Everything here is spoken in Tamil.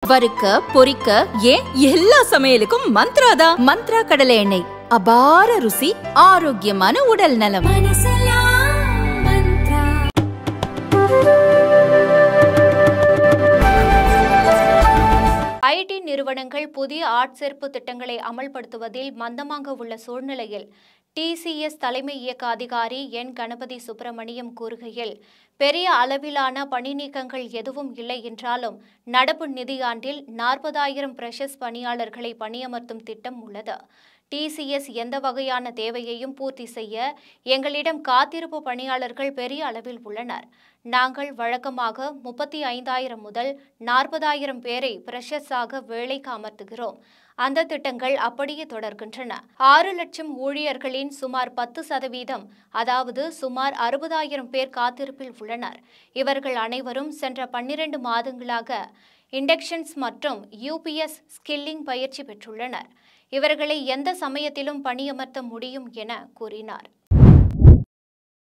வறுக்க பொரிக்க ஏன் எல்லா சமையலுக்கும் மந்த்ரா தான் மந்த்ரா கடலை எண்ணெய் அபார ருசி ஆரோக்கியமான உடல் நலம் ஐடி நிறுவனங்கள் புதிய ஆட்சேர்ப்பு திட்டங்களை அமல்படுத்துவதில் மந்தமாக உள்ள சூழ்நிலையில் டிசிஎஸ் தலைமை இயக்க அதிகாரி என் கணபதி சுப்பிரமணியம் கூறுகையில் பெரிய அளவிலான பணி நீக்கங்கள் எதுவும் இல்லை என்றாலும் நடப்பு நிதியாண்டில் நாற்பதாயிரம் பிரஷஸ் பணியாளர்களை பணியமர்த்தும் திட்டம் உள்ளது டிசிஎஸ் எந்த வகையான தேவையையும் பூர்த்தி செய்ய எங்களிடம் காத்திருப்பு பணியாளர்கள் பெரிய அளவில் உள்ளனர் நாங்கள் வழக்கமாக முப்பத்தி ஐந்தாயிரம் முதல் நாற்பதாயிரம் பேரை பிரஷஸாக வேலைக்கு அமர்த்துகிறோம் அந்த திட்டங்கள் அப்படியே தொடர்கின்றன ஆறு லட்சம் ஊழியர்களின் சுமார் பத்து சதவீதம் அதாவது சுமார் அறுபதாயிரம் பேர் காத்திருப்பில் உள்ளனர் இவர்கள் அனைவரும் சென்ற பன்னிரண்டு மாதங்களாக இண்டக்ஷன்ஸ் மற்றும் யூபிஎஸ் ஸ்கில்லிங் பயிற்சி பெற்றுள்ளனர் இவர்களை எந்த சமயத்திலும் பணியமர்த்த முடியும் என கூறினார்